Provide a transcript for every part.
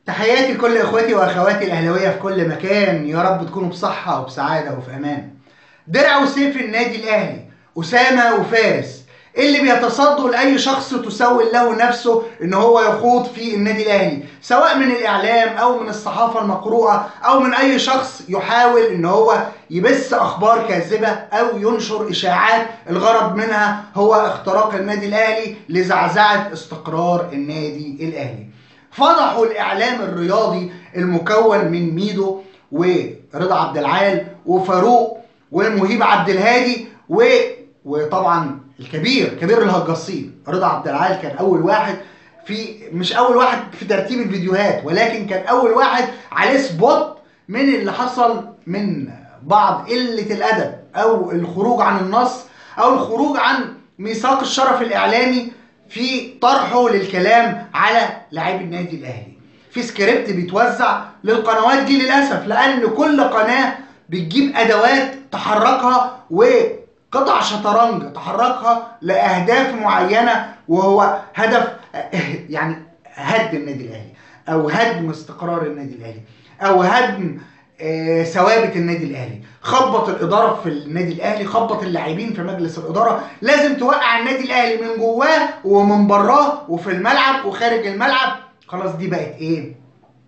تحياتي لكل اخواتي واخواتي الاهلاويه في كل مكان يا رب تكونوا بصحه وبسعاده وفي امان درع وسيف النادي الاهلي اسامه وفارس اللي بيتصدوا لاي شخص تسول له نفسه ان هو يخوض في النادي الاهلي سواء من الاعلام او من الصحافه المقروءه او من اي شخص يحاول ان هو يبث اخبار كاذبه او ينشر اشاعات الغرض منها هو اختراق النادي الاهلي لزعزعه استقرار النادي الاهلي فضحوا الاعلام الرياضي المكون من ميدو ورضا عبد العال وفاروق ومهيب عبد الهادي و... وطبعا الكبير كبير الهجاصين رضا عبد العال كان اول واحد في مش اول واحد في ترتيب الفيديوهات ولكن كان اول واحد عليه سبوت من اللي حصل من بعض قله الادب او الخروج عن النص او الخروج عن ميثاق الشرف الاعلامي في طرحه للكلام على لاعبي النادي الاهلي في سكريبت بيتوزع للقنوات دي للاسف لان كل قناه بتجيب ادوات تحركها وقطع شطرنج تحركها لاهداف معينه وهو هدف يعني هد النادي الاهلي او هدم استقرار النادي الاهلي او هدم آه، ثوابت النادي الاهلي خبط الاداره في النادي الاهلي خبط اللاعبين في مجلس الاداره لازم توقع النادي الاهلي من جواه ومن براه وفي الملعب وخارج الملعب خلاص دي بقت ايه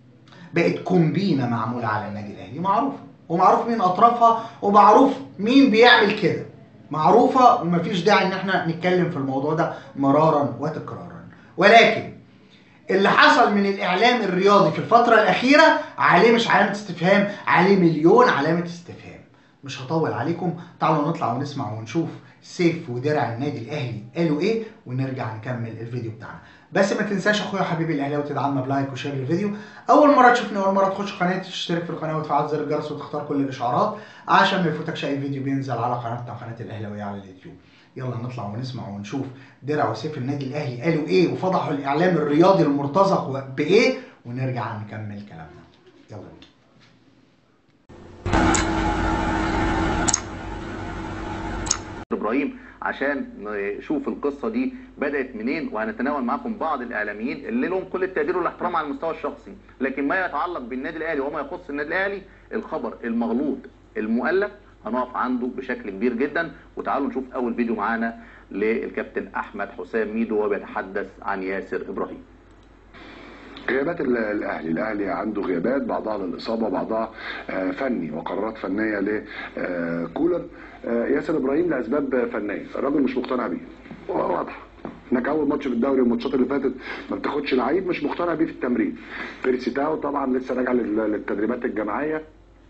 بقت كومبينه معموله على النادي الاهلي معروفه ومعروف مين اطرافها ومعروف مين بيعمل كده معروفه ومفيش داعي ان احنا نتكلم في الموضوع ده مرارا وتكرارا ولكن اللي حصل من الاعلام الرياضي في الفتره الاخيره عليه مش علامه استفهام عليه مليون علامه استفهام مش هطول عليكم تعالوا نطلع ونسمع ونشوف سيف ودرع النادي الاهلي قالوا ايه ونرجع نكمل الفيديو بتاعنا بس ما تنساش اخويا حبيبي الاهلاوي تدعمنا بلايك وشير للفيديو اول مره تشوفني اول مره تخش قناتي تشترك في القناه وتفعل زر الجرس وتختار كل الاشعارات عشان ما يفوتكش اي فيديو بينزل على قناتنا قناه الاهلاويه على اليوتيوب يلا نطلع ونسمع ونشوف درع وسيف النادي الاهلي قالوا ايه وفضحوا الاعلام الرياضي المرتزق بايه ونرجع نكمل كلامنا يلا بينا ابراهيم عشان نشوف القصه دي بدات منين وهنتناول معاكم بعض الاعلاميين اللي لهم كل التقدير والاحترام على المستوى الشخصي لكن ما يتعلق بالنادي الاهلي وما يخص النادي الاهلي الخبر المغلوط المؤلف هنقف عنده بشكل كبير جدا وتعالوا نشوف اول فيديو معانا للكابتن احمد حسام ميدو وهو بيتحدث عن ياسر ابراهيم غيابات ال- الاهلي الاهلي عنده غيابات بعضها للاصابه وبعضها آه، فني وقرارات فنيه لكولر ياسر ابراهيم لاسباب فنيه الراجل مش مقتنع بيه واضحه انك اول ماتش في الدوري والماتشات اللي فاتت ما بتاخدش لعيب مش مقتنع بيه في التمرين بيرسي تاو طبعا لسه راجع لل- للتدريبات الجماعيه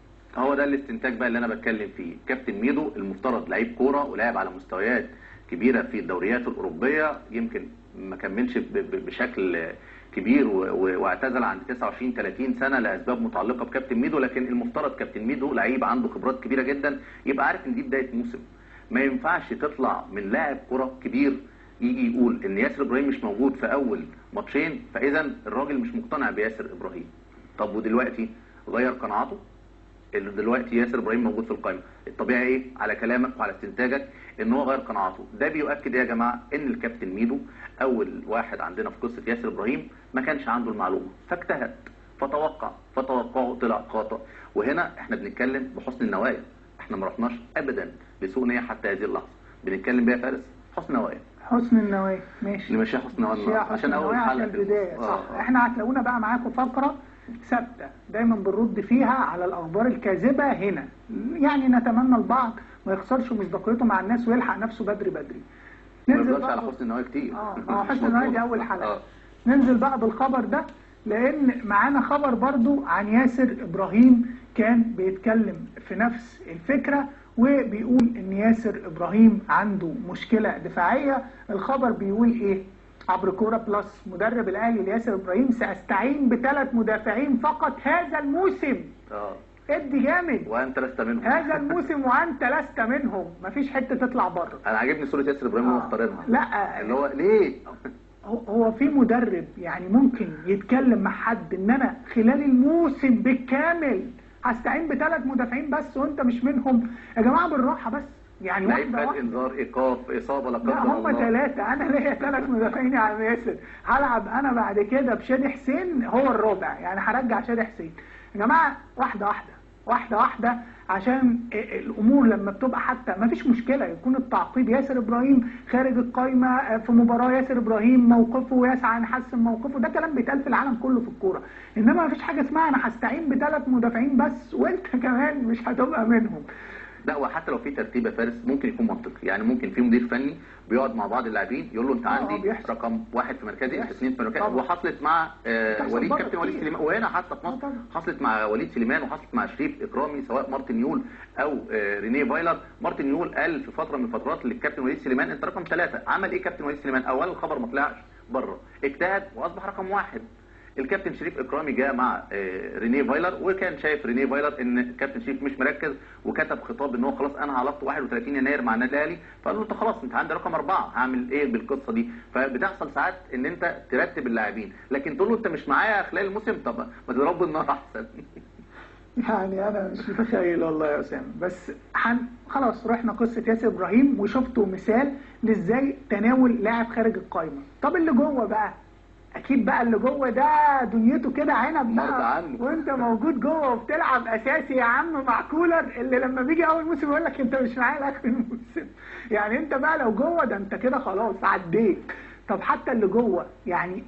هو ده الاستنتاج بقى اللي انا بتكلم فيه كابتن ميدو المفترض لعيب كوره ولاعب على مستويات كبيره في الدوريات الاوروبيه يمكن ما كملش ب- ب- بشكل كبير و- و- واعتزل عند 29 30 سنه لاسباب متعلقه بكابتن ميدو لكن المفترض كابتن ميدو لعيب عنده خبرات كبيره جدا يبقى عارف ان دي بدايه موسم ما ينفعش تطلع من لاعب كره كبير يجي يقول ان ياسر ابراهيم مش موجود في اول ماتشين فاذا الراجل مش مقتنع بياسر ابراهيم طب ودلوقتي غير قناعاته اللي دلوقتي ياسر ابراهيم موجود في القائمه الطبيعي ايه على كلامك وعلى استنتاجك ان هو غير قناعاته ده بيؤكد ايه يا جماعه ان الكابتن ميدو اول واحد عندنا في قصه ياسر ابراهيم ما كانش عنده المعلومه فاجتهد فتوقع فتوقعه طلع خطا وهنا احنا بنتكلم بحسن النوايا احنا ما رحناش ابدا لسوء نيه حتى هذه اللحظه بنتكلم بيها فارس حسن نوايا حسن النوايا ماشي نمشيها حسن نوايا نمشيها النهاردة، حسن عشان اول النوايا حلقه عشان في البدايه الموسم. صح آه، آه. احنا هتلاقونا بقى معاكم فقره ثابته دايما بنرد فيها على الاخبار الكاذبه هنا يعني نتمنى البعض ما يخسرش مصداقيته مع الناس ويلحق نفسه بدري بدري ما ننزل يفضلش بقى على حسن النوايا كتير اه اه مش حسن النوايا دي مظبوط. اول حلقه آه. ننزل بقى بالخبر ده لان معانا خبر برضو عن ياسر ابراهيم كان بيتكلم في نفس الفكره وبيقول ان ياسر ابراهيم عنده مشكله دفاعيه الخبر بيقول ايه عبر كوره بلس مدرب الاهلي لياسر ابراهيم ساستعين بثلاث مدافعين فقط هذا الموسم اه ادي جامد وانت لست منهم هذا الموسم وانت لست منهم مفيش حته تطلع بره انا عاجبني صوره ياسر ابراهيم آه. ومختارينها لا اللي هو ليه هو- هو في مدرب يعني ممكن يتكلم مع حد ان انا خلال الموسم بالكامل هستعين بثلاث مدافعين بس وانت مش منهم يا جماعه بالراحه بس يعني لعيب واحده خد واحده انذار ايقاف اصابه لا لا قدر هم الله ثلاثة أنا ليا ثلاث مدافعين يا عم ياسر هلعب أنا بعد كده بشادي حسين هو الرابع يعني هرجع شادي حسين يا جماعة واحدة واحدة واحدة واحدة عشان الأمور لما بتبقى حتى ما فيش مشكلة يكون التعقيد ياسر إبراهيم خارج القايمة في مباراة ياسر إبراهيم موقفه يسعى نحسن موقفه ده كلام بيتقال في العالم كله في الكورة إنما ما فيش حاجة اسمها أنا هستعين بثلاث مدافعين بس وأنت كمان مش هتبقى منهم لا وحتى لو في ترتيب يا فارس ممكن يكون منطقي يعني ممكن في مدير فني بيقعد مع بعض اللاعبين يقول له انت آه، عندي بيحصل. رقم واحد في مركزي بيحصل. اثنين في مركزي طبعا. وحصلت مع آه بتحصل وليد بره كابتن وليد كتير. سليمان وهنا حتى في آه، مصر طبعا. حصلت مع وليد سليمان وحصلت مع شريف اكرامي سواء مارتن يول او آه رينيه فايلر مارتن يول قال في فتره من الفترات للكابتن وليد سليمان انت رقم ثلاثه عمل ايه كابتن وليد سليمان اولا الخبر ما طلعش بره اجتهد واصبح رقم واحد الكابتن شريف اكرامي جاء مع آه، رينيه فايلر وكان شايف رينيه فايلر ان الكابتن شريف مش مركز وكتب خطاب ان هو خلاص انهى علاقته 31 يناير مع النادي الاهلي فقال له انت خلاص انت عندي رقم اربعه هعمل ايه بالقصه دي فبتحصل ساعات ان انت ترتب اللاعبين لكن تقول له انت مش معايا خلال الموسم طب ما تضرب النار احسن يعني انا مش متخيل والله يا اسامه بس حن خلاص رحنا قصه ياسر ابراهيم وشفتوا مثال لازاي تناول لاعب خارج القايمه طب اللي جوه بقى اكيد بقى اللي جوه ده دنيته كده عنب مرضى بقى عنه. وانت موجود جوه وبتلعب اساسي يا عم مع كولر اللي لما بيجي اول موسم يقول لك انت مش معايا لاخر الموسم يعني انت بقى لو جوه ده انت كده خلاص عديت طب حتى اللي جوه يعني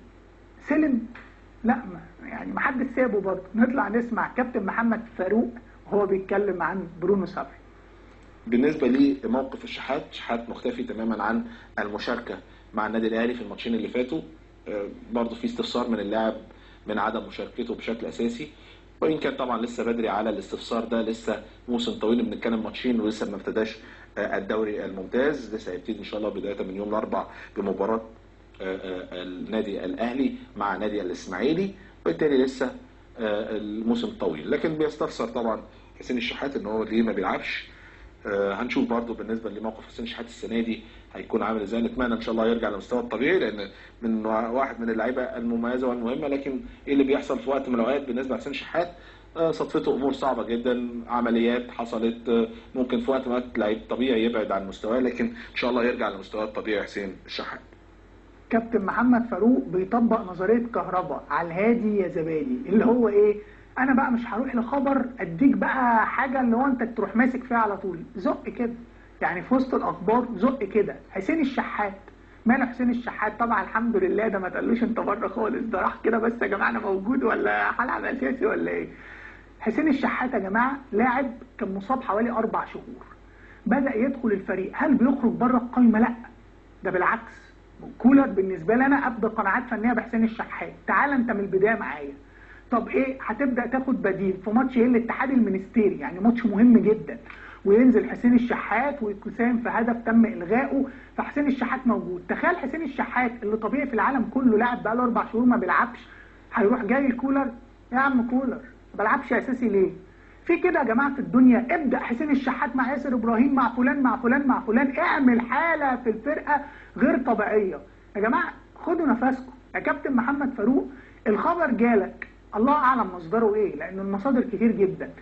سلم لا ما يعني ما حدش سابه برضه نطلع نسمع كابتن محمد فاروق وهو بيتكلم عن برونو سافي بالنسبه لموقف الشحات شحات مختفي تماما عن المشاركه مع النادي الاهلي في الماتشين اللي فاتوا آه، برضه في استفسار من اللاعب من عدم مشاركته بشكل اساسي وان كان طبعا لسه بدري على الاستفسار ده لسه موسم طويل بنتكلم ماتشين ولسه ما ابتداش آه، الدوري الممتاز لسه هيبتدي ان شاء الله بدايه من يوم الاربعاء بمباراه آه، آه، النادي الاهلي مع نادي الاسماعيلي وبالتالي لسه آه، الموسم طويل لكن بيستفسر طبعا حسين الشحات ان هو ليه ما بيلعبش آه، هنشوف برضو بالنسبه لموقف حسين شحات السنه دي هيكون عامل ازاي نتمنى ان شاء الله يرجع لمستوى الطبيعي لان من واحد من اللعيبه المميزه والمهمه لكن ايه اللي بيحصل في وقت من الاوقات بالنسبه لحسين شحات آه، صدفته امور صعبه جدا عمليات حصلت آه، ممكن في وقت من الأوقات لعيب طبيعي يبعد عن مستواه لكن ان شاء الله يرجع لمستواه الطبيعي حسين الشحات كابتن محمد فاروق بيطبق نظريه كهرباء على الهادي يا زبادي اللي هو ايه انا بقى مش هروح لخبر اديك بقى حاجه اللي هو انت تروح ماسك فيها على طول زق كده يعني في وسط الاخبار زق كده حسين الشحات ماله حسين الشحات طبعا الحمد لله ده ما تقلوش انت بره خالص ده راح كده بس يا جماعه انا موجود ولا هلعب اساسي ولا ايه حسين الشحات يا جماعه لاعب كان مصاب حوالي اربع شهور بدا يدخل الفريق هل بيخرج بره القايمه لا ده بالعكس كولر بالنسبه لي انا ابدا قناعات فنيه بحسين الشحات تعال انت من البدايه معايا طب ايه هتبدا تاخد بديل في ماتش ايه الاتحاد المنستيري يعني ماتش مهم جدا وينزل حسين الشحات ويساهم في هدف تم الغائه فحسين الشحات موجود تخيل حسين الشحات اللي طبيعي في العالم كله لاعب بقاله اربع شهور ما بيلعبش هيروح جاي الكولر يا عم كولر ما بلعبش اساسي ليه في كده يا جماعه في الدنيا ابدا حسين الشحات مع ياسر ابراهيم مع فلان مع فلان مع فلان اعمل حاله في الفرقه غير طبيعيه يا جماعه خدوا نفسكم يا كابتن محمد فاروق الخبر جالك الله اعلم مصدره ايه لان المصادر كتير جدا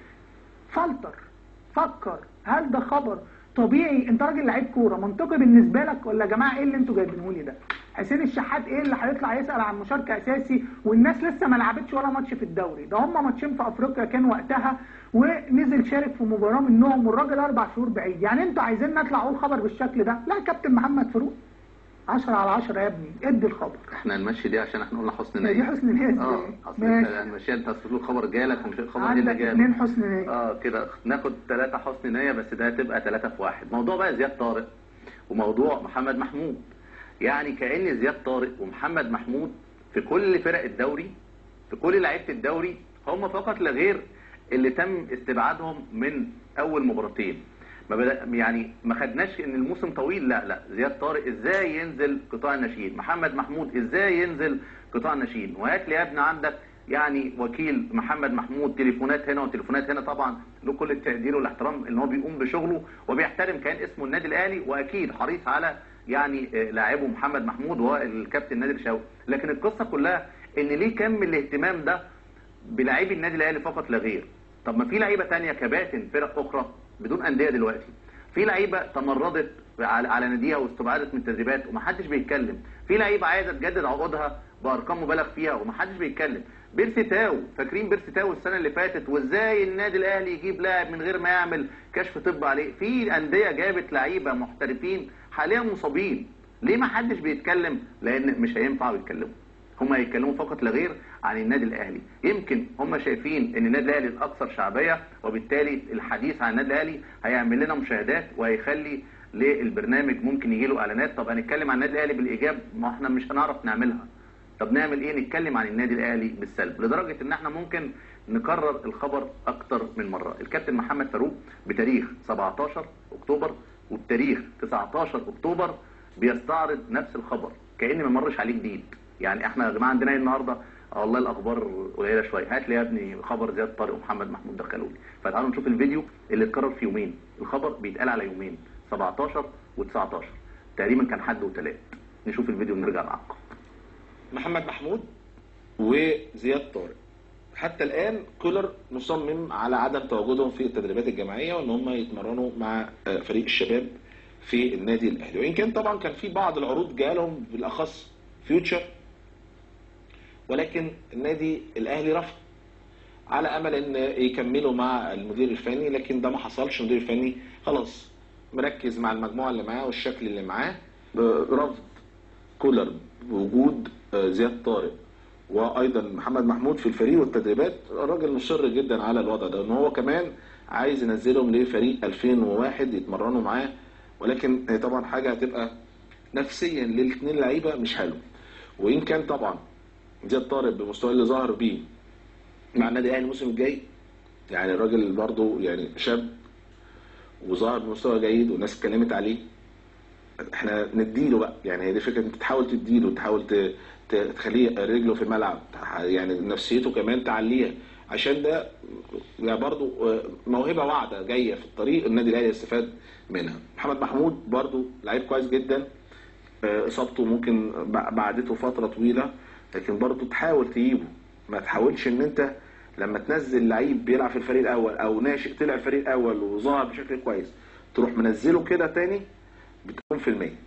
فلتر فكر هل ده خبر طبيعي انت راجل لعيب كوره منطقي بالنسبه لك ولا يا جماعه ايه اللي انتوا جايبينه لي ده حسين الشحات ايه اللي هيطلع يسال عن مشاركه اساسي والناس لسه ما لعبتش ولا ماتش في الدوري ده هم ماتشين في افريقيا كان وقتها ونزل شارك في مباراه منهم والراجل اربع شهور بعيد يعني انتوا عايزين نطلع اقول خبر بالشكل ده لا كابتن محمد فاروق 10 على 10 يا ابني ادي الخبر احنا هنمشي دي عشان احنا قلنا حسن هي نية دي حسن نية ازاي؟ اه اصل ماشي. انت هنمشيها انت اصل الخبر جالك ومش الخبر ايه اللي عندك جالك اثنين حسن نية اه كده ناخد ثلاثة حسن نية بس ده هتبقى ثلاثة في واحد موضوع بقى زياد طارق وموضوع محمد محمود يعني كأن زياد طارق ومحمد محمود في كل فرق الدوري في كل لعيبة الدوري هم فقط لا غير اللي تم استبعادهم من اول مباراتين ما بدأ يعني ما خدناش ان الموسم طويل لا لا زياد طارق ازاي ينزل قطاع الناشئين محمد محمود ازاي ينزل قطاع الناشئين وهات لي يا ابني عندك يعني وكيل محمد محمود تليفونات هنا وتليفونات هنا طبعا له كل التقدير والاحترام ان هو بيقوم بشغله وبيحترم كان اسمه النادي الاهلي واكيد حريص على يعني آه، لاعبه محمد محمود وهو الكابتن نادر شوقي لكن القصه كلها ان ليه كم الاهتمام ده بلاعبي النادي الاهلي فقط لا غير طب ما في لعيبه تانية كباتن فرق اخرى بدون انديه دلوقتي في لعيبه تمردت على على ناديها واستبعدت من التدريبات ومحدش بيتكلم في لعيبه عايزه تجدد عقودها بارقام مبالغ فيها ومحدش بيتكلم بيرسي تاو فاكرين بيرسي تاو السنه اللي فاتت وازاي النادي الاهلي يجيب لاعب من غير ما يعمل كشف طب عليه في انديه جابت لعيبه محترفين حاليا مصابين ليه ما حدش بيتكلم لان مش هينفع يتكلموا هم يتكلموا فقط لا غير عن النادي الاهلي يمكن هم شايفين ان النادي الاهلي الاكثر شعبيه وبالتالي الحديث عن النادي الاهلي هيعمل لنا مشاهدات وهيخلي للبرنامج ممكن يجي له اعلانات طب هنتكلم عن النادي الاهلي بالايجاب ما احنا مش هنعرف نعملها طب نعمل ايه نتكلم عن النادي الاهلي بالسلب لدرجه ان احنا ممكن نكرر الخبر اكتر من مره الكابتن محمد فاروق بتاريخ 17 اكتوبر وبتاريخ 19 اكتوبر بيستعرض نفس الخبر كان ما مرش عليه جديد يعني احنا يا جماعه عندنا ايه النهارده آه والله الاخبار قليله شويه هات لي يا ابني خبر زياد طارق ومحمد محمود دخلوا لي فتعالوا نشوف الفيديو اللي اتكرر في يومين الخبر بيتقال على يومين 17 و19 تقريبا كان حد وثلاث نشوف الفيديو ونرجع نعقب محمد محمود وزياد طارق حتى الان كولر مصمم على عدم تواجدهم في التدريبات الجماعيه وان هم يتمرنوا مع آه، فريق الشباب في النادي الاهلي وان كان طبعا كان في بعض العروض جالهم بالاخص فيوتشر ولكن النادي الاهلي رفض على امل ان يكملوا مع المدير الفني لكن ده ما حصلش المدير الفني خلاص مركز مع المجموعه اللي معاه والشكل اللي معاه برفض كولر بوجود آه، زياد طارق وايضا محمد محمود في الفريق والتدريبات الراجل مصر جدا على الوضع ده ان هو كمان عايز ينزلهم لفريق 2001 يتمرنوا معاه ولكن هي طبعا حاجه هتبقى نفسيا للاثنين لعيبه مش حلو وان كان طبعا زياد طارق بالمستوى اللي ظهر بيه مع النادي الاهلي الموسم الجاي يعني الراجل برضه يعني شاب وظهر بمستوى جيد والناس اتكلمت عليه احنا نديله بقى يعني هي دي فكره انت تحاول تديله تحاول ت- ت- تخليه رجله في الملعب تح- يعني نفسيته كمان تعليها عشان ده يعني برضو آه، موهبه واعده جايه في الطريق النادي الاهلي يستفاد منها محمد محمود برضو لعيب كويس جدا آه، اصابته ممكن بع- بعدته فتره طويله لكن برضو تحاول تجيبه ما تحاولش ان انت لما تنزل لعيب بيلعب في الفريق الاول او ناشئ طلع الفريق الاول وظهر بشكل كويس تروح منزله كده تاني بتكون في المية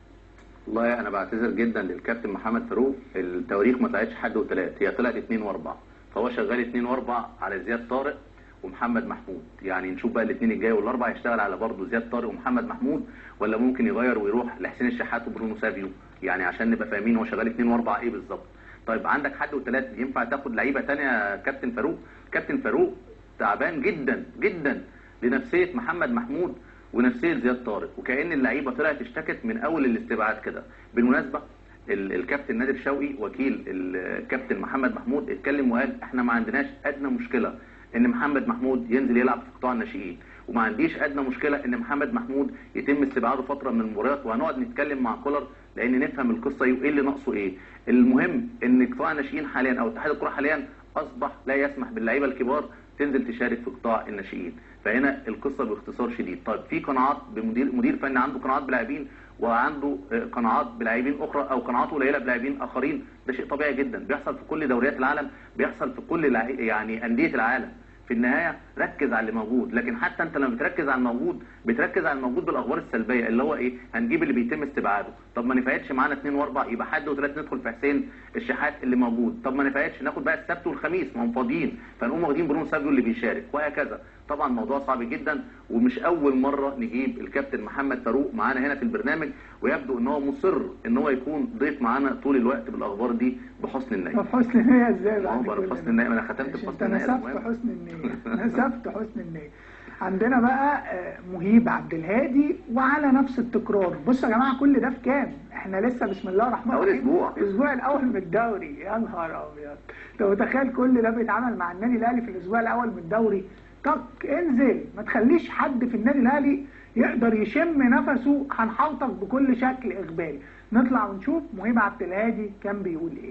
والله انا بعتذر جدا للكابتن محمد فاروق التواريخ ما طلعتش حد وثلاث هي طلعت اثنين واربعه فهو شغال اثنين واربعه على زياد طارق ومحمد محمود يعني نشوف بقى الاثنين الجاي والاربع يشتغل على برضه زياد طارق ومحمد محمود ولا ممكن يغير ويروح لحسين الشحات وبرونو سافيو يعني عشان نبقى فاهمين هو شغال اثنين واربعه ايه بالظبط طيب عندك حد وثلاث ينفع تاخد لعيبه ثانيه يا كابتن فاروق كابتن فاروق تعبان جدا جدا لنفسيه محمد محمود ونفسيه زياد طارق وكأن اللعيبه طلعت اشتكت من اول الاستبعاد كده بالمناسبه ال- الكابتن نادر شوقي وكيل الكابتن محمد محمود اتكلم وقال احنا ما عندناش ادنى مشكله ان محمد محمود ينزل يلعب في قطاع الناشئين وما عنديش ادنى مشكله ان محمد محمود يتم استبعاده فتره من المباريات وهنقعد نتكلم مع كولر لان نفهم القصه ايه وايه اللي ناقصه ايه المهم ان قطاع الناشئين حاليا او اتحاد الكره حاليا اصبح لا يسمح باللعيبه الكبار تنزل تشارك في قطاع الناشئين فهنا القصه باختصار شديد طيب في قناعات بمدير مدير فني عنده قناعات بلاعبين وعنده آه، قناعات بلاعبين اخرى او قناعات قليله بلاعبين اخرين ده شيء طبيعي جدا بيحصل في كل دوريات العالم بيحصل في كل لع- يعني انديه العالم في النهايه ركز على اللي موجود لكن حتى انت لما بتركز على الموجود بتركز على الموجود بالاخبار السلبيه اللي هو ايه هنجيب اللي بيتم استبعاده طب ما نفعتش معانا اثنين واربع يبقى حد وثلاث ندخل في حسين الشحات اللي موجود طب ما نفعتش ناخد بقى السبت والخميس ما هم فاضيين فنقوم واخدين برونو سابيو اللي بيشارك وهكذا طبعا موضوع صعب جدا ومش اول مره نجيب الكابتن محمد فاروق معانا هنا في البرنامج ويبدو ان هو مصر ان هو يكون ضيف معانا طول الوقت بالاخبار دي بحسن النيه طب حسن النية ازاي ما هو بعد بقى كل بحسن ده؟ النية، ما أنا ختمت ماشي، بحسن انت النية، نسفت المهم. حسن النية نسفت حسن النية عندنا بقى آه، مهيب عبد الهادي وعلى نفس التكرار بصوا يا جماعه كل ده في كام احنا لسه بسم الله الرحمن أول الرحيم أسبوع. الاسبوع الاول من الدوري يا نهار ابيض انت متخيل كل ده بيتعمل مع النادي الاهلي في الاسبوع الاول من الدوري طق انزل ما تخليش حد في النادي الاهلي يقدر يشم نفسه هنحوطك بكل شكل اخباري نطلع ونشوف مهيب عبد الهادي كان بيقول ايه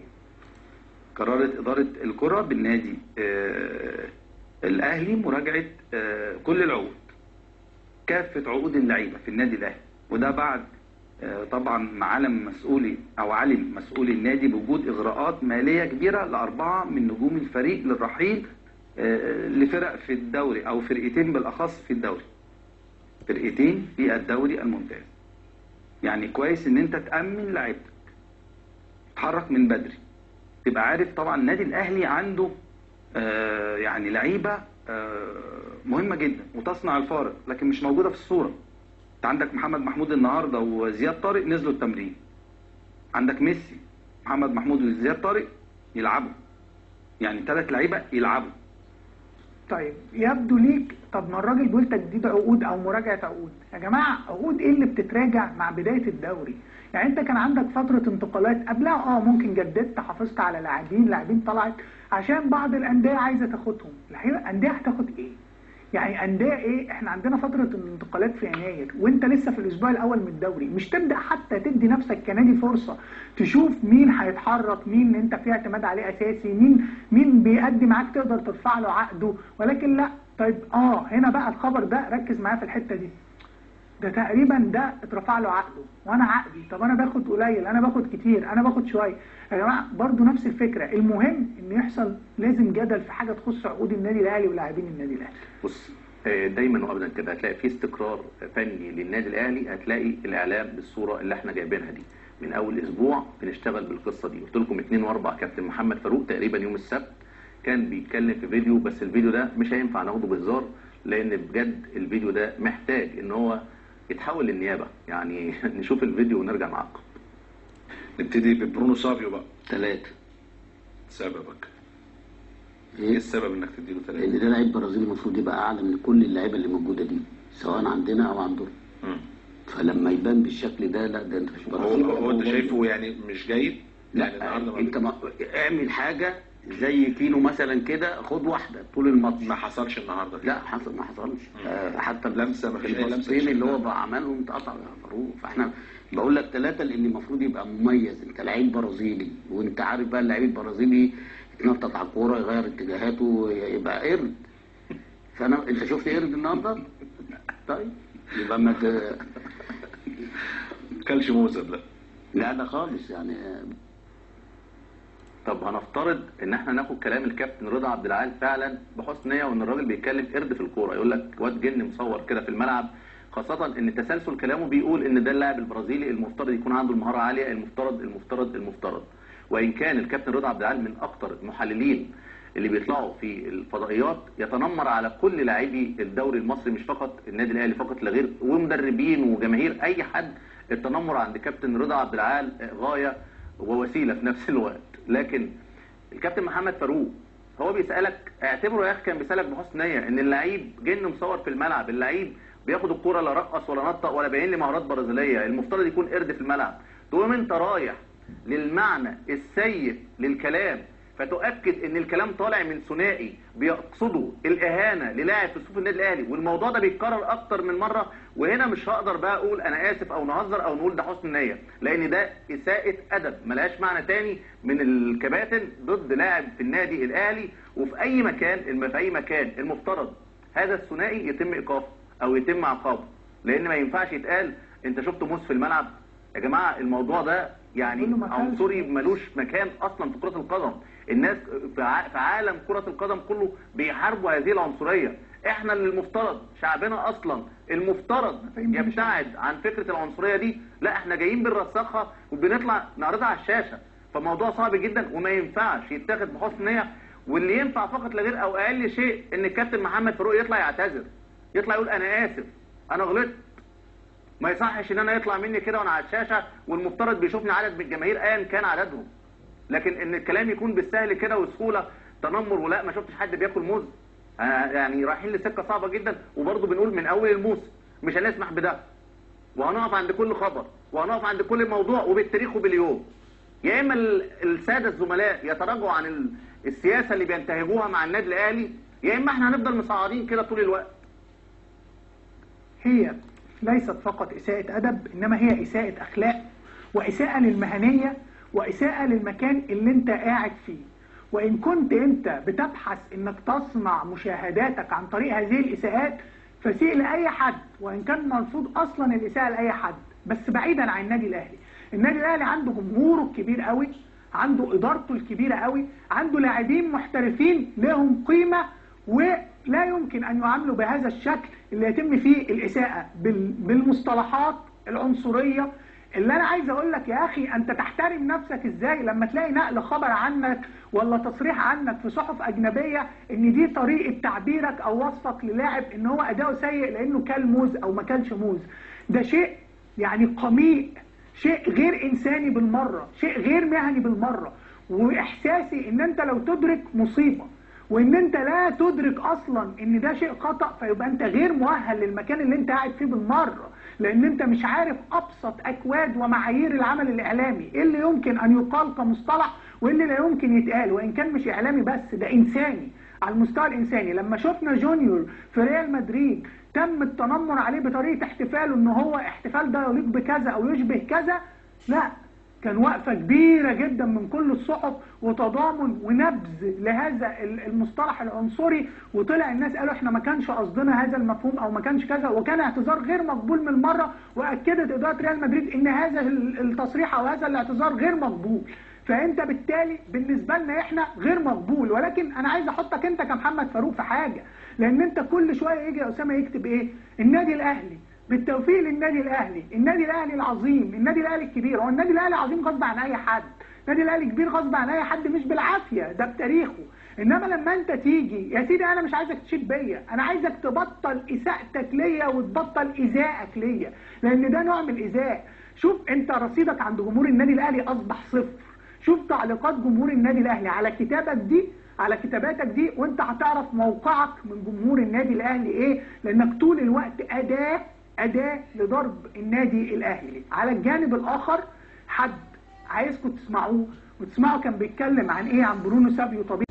قررت إدارة الكرة بالنادي آه، الأهلي مراجعة آه، كل العقود كافة عقود اللعيبة في النادي الأهلي وده بعد آه، طبعا مع علم مسؤولي أو علم مسؤولي النادي بوجود إغراءات مالية كبيرة لأربعة من نجوم الفريق للرحيل آه، لفرق في الدوري أو فرقتين بالأخص في الدوري فرقتين في الدوري الممتاز يعني كويس ان انت تامن لعيبتك تتحرك من بدري تبقى عارف طبعا النادي الاهلي عنده آه يعني لعيبه آه مهمه جدا وتصنع الفارق لكن مش موجوده في الصوره انت عندك محمد محمود النهارده وزياد طارق نزلوا التمرين عندك ميسي محمد محمود وزياد طارق يلعبوا يعني ثلاث لعيبه يلعبوا طيب يبدو ليك طب ما الراجل بيقول تجديد عقود او مراجعه عقود يا جماعه عقود ايه اللي بتتراجع مع بدايه الدوري يعني انت كان عندك فتره انتقالات قبلها اه ممكن جددت حافظت على لاعبين لاعبين طلعت عشان بعض الانديه عايزه تاخدهم الحقيقه الانديه هتاخد ايه يعني انديه ايه احنا عندنا فتره الانتقالات في يناير وانت لسه في الاسبوع الاول من الدوري مش تبدا حتى تدي نفسك كنادي فرصه تشوف مين هيتحرك مين انت في اعتماد عليه اساسي مين مين بيأدي معاك تقدر ترفع له عقده ولكن لا طيب اه هنا بقى الخبر ده ركز معايا في الحته دي ده تقريبا ده اترفع له عقده وانا عقدي طب انا باخد قليل انا باخد كتير انا باخد شويه يا جماعه برضو نفس الفكره المهم ان يحصل لازم جدل في حاجه تخص عقود النادي الاهلي ولاعبين النادي الاهلي بص آه، دايما وابدا كده هتلاقي في استقرار فني للنادي الاهلي هتلاقي الاعلام بالصوره اللي احنا جايبينها دي من اول اسبوع بنشتغل بالقصه دي قلت لكم 2 و4 كابتن محمد فاروق تقريبا يوم السبت كان بيتكلم في فيديو بس الفيديو ده مش هينفع ناخده بهزار لان بجد الفيديو ده محتاج ان هو يتحول للنيابه يعني نشوف الفيديو ونرجع نعقب نبتدي ببرونو سافيو بقى ثلاثة سببك ايه ايه السبب انك تديله لان ثلاثة ده لعيب برازيلي المفروض يبقى اعلى من كل اللعيبه اللي موجوده دي سواء عندنا او عندهم مم. فلما يبان بالشكل ده لا ده انت مش هو برازيلي هو انت شايفه يعني مش جيد يعني لا النهارده ما- انت ما اعمل حاجه زي كيلو مثلا كده خد واحده طول الماتش ما حصلش النهارده لا حصل ما حصلش آه حتى لمسة ما فيش أي لمسة الباصتين اللي هو شفناها. بقى عملهم اتقطع يا فاروق فاحنا بقول لك ثلاثه لان المفروض يبقى مميز انت لعيب برازيلي وانت عارف بقى اللعيب البرازيلي يتنطط على الكوره يغير اتجاهاته يبقى قرد فانا انت شفت قرد النهارده؟ طيب يبقى ما ت- كلش موزب لا لا لا خالص يعني آه، طب هنفترض ان احنا ناخد كلام الكابتن رضا عبد العال فعلا بحسن نيه وان الراجل بيتكلم قرد في الكوره يقول لك واد جن مصور كده في الملعب خاصة ان تسلسل كلامه بيقول ان ده اللاعب البرازيلي المفترض يكون عنده المهارة عالية المفترض المفترض المفترض وان كان الكابتن رضا عبد العال من اكتر المحللين اللي بيطلعوا في الفضائيات يتنمر على كل لاعبي الدوري المصري مش فقط النادي الاهلي فقط لا غير ومدربين وجماهير اي حد التنمر عند كابتن رضا عبد العال غايه ووسيله في نفس الوقت لكن الكابتن محمد فاروق هو بيسالك اعتبره يا اخي كان بيسالك بحسن نيه ان اللعيب جن مصور في الملعب اللعيب بياخد الكوره لا رقص ولا نطق ولا باين لي مهارات برازيليه المفترض يكون قرد في الملعب تقوم انت رايح للمعنى السيء للكلام فتؤكد ان الكلام طالع من ثنائي بيقصدوا الاهانه للاعب في صفوف النادي الاهلي والموضوع ده بيتكرر اكتر من مره وهنا مش هقدر بقى اقول انا اسف او نهزر او نقول ده حسن نيه لان ده اساءه ادب ملهاش معنى تاني من الكباتن ضد لاعب في النادي الاهلي وفي اي مكان الم- في اي مكان المفترض هذا الثنائي يتم ايقافه او يتم عقابه لان ما ينفعش يتقال انت شفت موس في الملعب يا جماعه الموضوع ده يعني كله ما كانش عنصري ملوش مكان اصلا في كره القدم الناس في ع- في عالم كره القدم كله بيحاربوا هذه العنصريه احنا اللي المفترض شعبنا اصلا المفترض يبتعد عن فكره العنصريه دي لا احنا جايين بنرسخها وبنطلع نعرضها على الشاشه فموضوع صعب جدا وما ينفعش يتاخد بحسن نيه واللي ينفع فقط لا غير او اقل شيء ان الكابتن محمد فاروق يطلع يعتذر يطلع يقول انا اسف انا غلطت ما يصحش ان انا يطلع مني كده وانا على الشاشه والمفترض بيشوفني عدد من الجماهير ايا كان عددهم لكن ان الكلام يكون بالسهل كده وسهوله تنمر ولا ما شفتش حد بياكل موز آه، يعني رايحين لسكه صعبه جدا وبرضه بنقول من اول الموسم مش هنسمح بده وهنقف عند كل خبر وهنقف عند كل موضوع وبالتاريخ وباليوم يا اما ال- الساده الزملاء يتراجعوا عن ال- السياسه اللي بينتهجوها مع النادي الاهلي يا اما احنا هنفضل مصعدين كده طول الوقت هي ليست فقط إساءة أدب إنما هي إساءة أخلاق وإساءة للمهنية وإساءة للمكان اللي أنت قاعد فيه وإن كنت أنت بتبحث إنك تصنع مشاهداتك عن طريق هذه الإساءات فسيء لأي حد وإن كان مرفوض أصلا الإساءة لأي حد بس بعيدا عن النادي الأهلي النادي الأهلي عنده جمهوره الكبير قوي عنده إدارته الكبيرة قوي عنده لاعبين محترفين لهم قيمة لا يمكن ان يعاملوا بهذا الشكل اللي يتم فيه الاساءه بال- بالمصطلحات العنصريه اللي انا عايز اقول لك يا اخي انت تحترم نفسك ازاي لما تلاقي نقل خبر عنك ولا تصريح عنك في صحف اجنبيه ان دي طريقه تعبيرك او وصفك للاعب ان هو اداؤه سيء لانه كل موز او ما كلش موز ده شيء يعني قميء شيء غير انساني بالمره شيء غير مهني بالمره واحساسي ان انت لو تدرك مصيبه وان انت لا تدرك اصلا ان ده شيء خطا فيبقى انت غير مؤهل للمكان اللي انت قاعد فيه بالمره لان انت مش عارف ابسط اكواد ومعايير العمل الاعلامي ايه اللي يمكن ان يقال كمصطلح وايه اللي لا يمكن يتقال وان كان مش اعلامي بس ده انساني على المستوى الانساني لما شفنا جونيور في ريال مدريد تم التنمر عليه بطريقه احتفاله ان هو احتفال ده يليق بكذا او يشبه كذا لا كان وقفة كبيرة جدا من كل الصحف وتضامن ونبذ لهذا ال- المصطلح العنصري وطلع الناس قالوا احنا ما كانش قصدنا هذا المفهوم او ما كانش كذا وكان اعتذار غير مقبول من المرة واكدت ادارة ريال مدريد ان هذا ال- التصريح او هذا الاعتذار غير مقبول فانت بالتالي بالنسبة لنا احنا غير مقبول ولكن انا عايز احطك انت كمحمد فاروق في حاجة لان انت كل شوية يجي يا اسامة يكتب ايه النادي الاهلي بالتوفيق للنادي الاهلي النادي الاهلي العظيم النادي الاهلي الكبير هو النادي الاهلي عظيم غصب عن اي حد النادي الاهلي كبير غصب عن اي حد مش بالعافيه ده بتاريخه انما لما انت تيجي يا سيدي انا مش عايزك تشيد بيا انا عايزك تبطل اساءتك ليا وتبطل ايذائك ليا لان ده نوع من الايذاء شوف انت رصيدك عند جمهور النادي الاهلي اصبح صفر شوف تعليقات جمهور النادي الاهلي على كتابك دي على كتاباتك دي وانت هتعرف موقعك من جمهور النادي الاهلي ايه لانك طول الوقت اداه اداه لضرب النادي الاهلي على الجانب الاخر حد عايزكم تسمعوه وتسمعوا كان بيتكلم عن ايه عن برونو سابيو طبيعي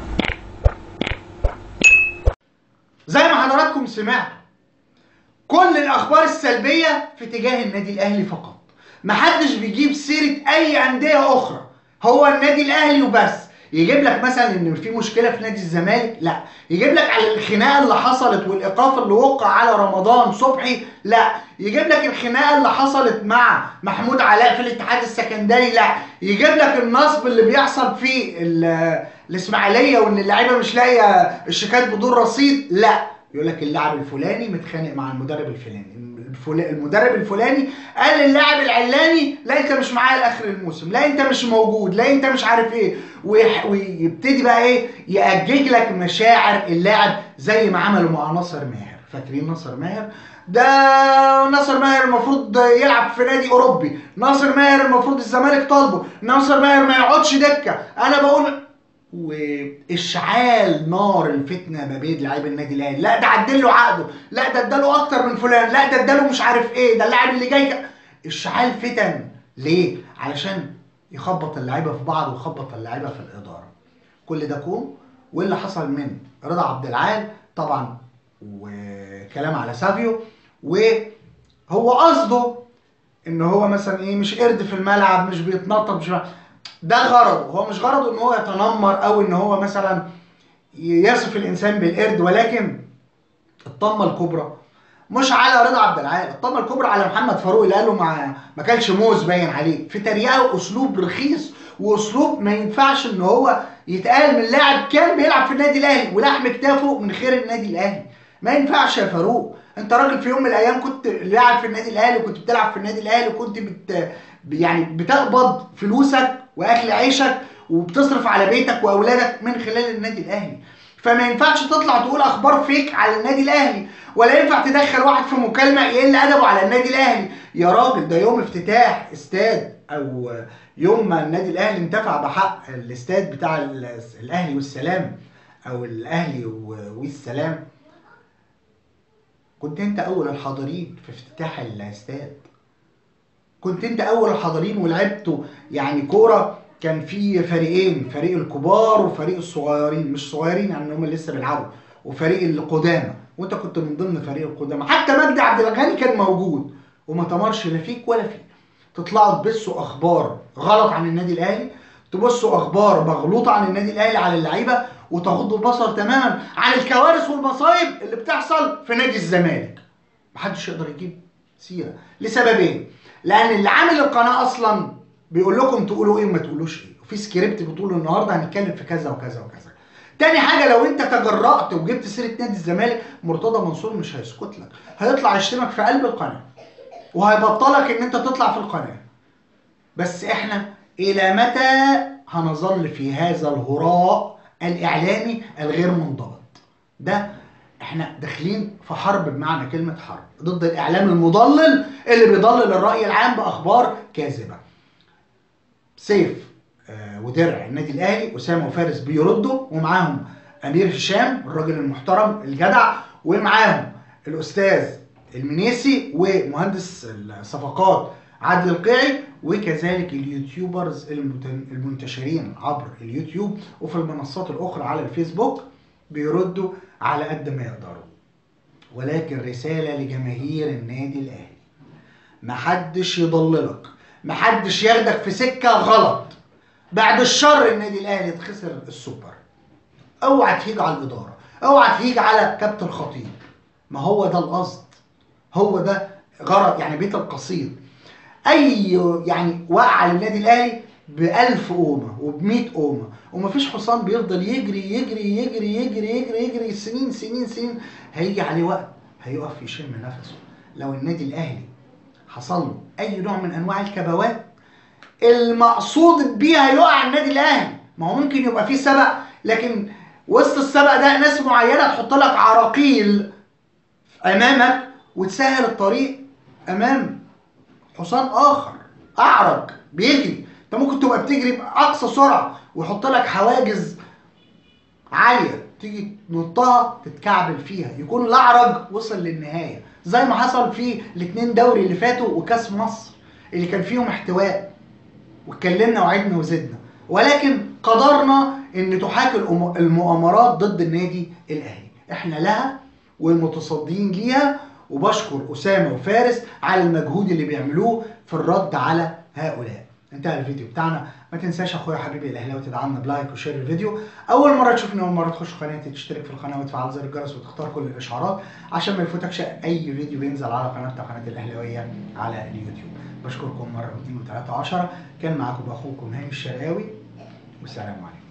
زي ما حضراتكم سمعتوا كل الاخبار السلبيه في اتجاه النادي الاهلي فقط محدش بيجيب سيره اي انديه اخرى هو النادي الاهلي وبس يجيب لك مثلا ان في مشكله في نادي الزمالك لا يجيب لك على الخناقه اللي حصلت والايقاف اللي وقع على رمضان صبحي لا يجيب لك الخناقه اللي حصلت مع محمود علاء في الاتحاد السكندري لا يجيب لك النصب اللي بيحصل في ال- الاسماعيليه وان اللعيبه مش لاقيه الشيكات بدون رصيد لا يقول لك اللاعب الفلاني متخانق مع المدرب الفلاني الفل- المدرب الفلاني قال للاعب العلاني لا انت مش معايا لاخر الموسم لا انت مش موجود لا انت مش عارف ايه ويح- ويبتدي بقى ايه يأجج لك مشاعر اللاعب زي ما عملوا مع ناصر ماهر فاكرين ناصر ماهر ده ناصر ماهر المفروض يلعب في نادي اوروبي ناصر ماهر المفروض الزمالك طالبه ناصر ماهر ما يقعدش دكه انا بقول واشعال نار الفتنه ما بين لعيب النادي الاهلي لا ده عدل له عقده لا ده اداله اكتر من فلان لا ده اداله مش عارف ايه ده اللاعب اللي جاي ك- اشعال فتن ليه علشان يخبط اللعيبه في بعض ويخبط اللعيبه في الاداره كل ده كوم واللي حصل من رضا عبد العال طبعا وكلام على سافيو وهو قصده ان هو مثلا ايه مش قرد في الملعب مش بيتنطط مش ده غرضه هو مش غرضه ان هو يتنمر او ان هو مثلا يصف الانسان بالقرد ولكن الطمه الكبرى مش على رضا عبد العال الطمه الكبرى على محمد فاروق اللي قال له ما ما كانش موز باين عليه في تريقه واسلوب رخيص واسلوب ما ينفعش ان هو يتقال من لاعب كان بيلعب في النادي الاهلي ولحم كتافه من خير النادي الاهلي ما ينفعش يا فاروق انت راجل في يوم من الايام كنت لاعب في النادي الاهلي وكنت بتلعب في النادي الاهلي وكنت بت يعني بتقبض فلوسك واكل عيشك وبتصرف على بيتك واولادك من خلال النادي الاهلي فما ينفعش تطلع تقول اخبار فيك على النادي الاهلي ولا ينفع تدخل واحد في مكالمه يقل ادبه على النادي الاهلي يا راجل ده يوم افتتاح استاد او يوم ما النادي الاهلي انتفع بحق الاستاد بتاع ال- الاهلي والسلام او الاهلي و- والسلام كنت انت اول الحاضرين في افتتاح الاستاد كنت انت اول الحاضرين ولعبتوا يعني كوره كان في فريقين فريق الكبار وفريق الصغيرين مش صغيرين يعني هم لسه بيلعبوا وفريق القدامى وانت كنت من ضمن فريق القدامى حتى مجدي عبد الغني كان موجود وما تمرش لا فيك ولا فيك تطلعوا تبثوا اخبار غلط عن النادي الاهلي تبثوا اخبار مغلوطه عن النادي الاهلي على اللعيبه وتغضوا البصر تماما عن الكوارث والمصايب اللي بتحصل في نادي الزمالك محدش يقدر يجيب سيره لسببين لان اللي عامل القناه اصلا بيقول لكم تقولوا ايه وما تقولوش ايه وفي سكريبت بتقول النهارده هنتكلم في كذا وكذا وكذا تاني حاجه لو انت تجرأت وجبت سيره نادي الزمالك مرتضى منصور مش هيسكت لك هيطلع يشتمك في قلب القناه وهيبطلك ان انت تطلع في القناه بس احنا الى متى هنظل في هذا الهراء الاعلامي الغير منضبط ده احنا داخلين في حرب بمعنى كلمه حرب ضد الاعلام المضلل اللي بيضلل الراي العام باخبار كاذبه سيف آه، ودرع النادي الاهلي اسامه وفارس بيردوا ومعاهم امير هشام الراجل المحترم الجدع ومعاهم الاستاذ المنيسي ومهندس الصفقات عادل القيعي وكذلك اليوتيوبرز المت- المنتشرين عبر اليوتيوب وفي المنصات الاخرى على الفيسبوك بيردوا على قد ما يقدروا ولكن رساله لجماهير النادي الاهلي محدش يضللك محدش ياخدك في سكه غلط بعد الشر النادي الاهلي خسر السوبر اوعى تهيج على الاداره اوعى تهيج على كابتن خطيب ما هو ده القصد هو ده غرض يعني بيت القصيد اي يعني وقع للنادي الاهلي ب 1000 قومه وب 100 قومه ومفيش حصان بيفضل يجري يجري يجري يجري يجري يجري سنين سنين سنين هيجي عليه وقت هيقف يشم نفسه لو النادي الاهلي حصل له اي نوع من انواع الكبوات المقصود بيها يقع النادي الاهلي ما هو ممكن يبقى فيه سبق لكن وسط السبق ده ناس معينه تحط لك عراقيل امامك وتسهل الطريق امام حصان اخر اعرج بيجري انت ممكن تبقى بتجري باقصى سرعه ويحط لك حواجز عاليه تيجي تنطها تتكعبل فيها يكون الاعرج وصل للنهايه زي ما حصل في الاثنين دوري اللي فاتوا وكاس مصر اللي كان فيهم احتواء واتكلمنا وعدنا وزدنا ولكن قدرنا ان تحاكي الأم- المؤامرات ضد النادي الاهلي احنا لها والمتصدين ليها وبشكر اسامه وفارس على المجهود اللي بيعملوه في الرد على هؤلاء انتهى الفيديو بتاعنا ما تنساش اخويا حبيبي الاهلاوي تدعمنا بلايك وشير الفيديو اول مره تشوفني اول مره تخش قناتي تشترك في القناه وتفعل زر الجرس وتختار كل الاشعارات عشان ما يفوتكش اي فيديو بينزل على قناتنا قناه الاهلاويه على اليوتيوب بشكركم مره واثنين وثلاثه وعشرة كان معاكم اخوكم هاني الشرقاوي والسلام عليكم